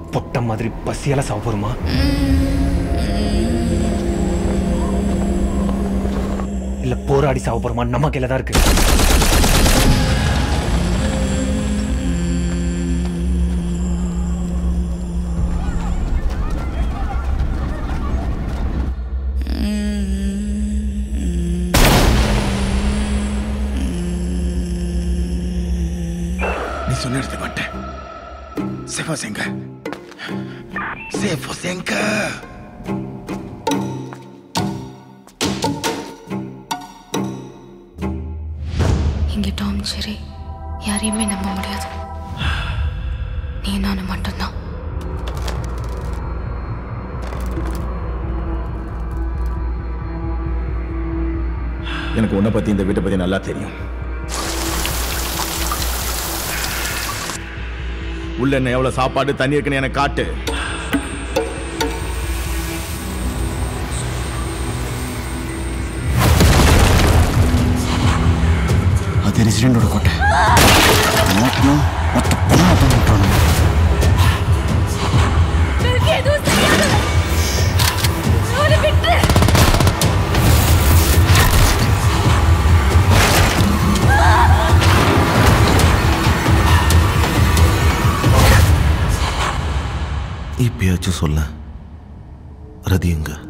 பொட்ட மாதிரி பசியால சாவ போறோமா இல்ல போராடி சாவ போறோமா நம்ம கையில தான் இருக்கு நீ சொன்ன இடத்துக்கு வந்துட்டேன் சேஃபா செங்க சேஃபா செங்க இங்கே டாம் சரி யாரையுமே நம்ப முடியாது நீ நானும் மட்டும்தான் எனக்கு உன்னை பத்தி இந்த வீட்டை பத்தி நல்லா தெரியும் உள்ள என்ன எவ்வளவு சாப்பாடு தண்ணி இருக்குன்னு எனக்கு காட்டு அது ரெசிடென்டோட கோட்டை மாட்டணும் மொத்த பணம் தான் விட்டுறணும் இப்பயாச்சும் சொல்ல ரதி எங்க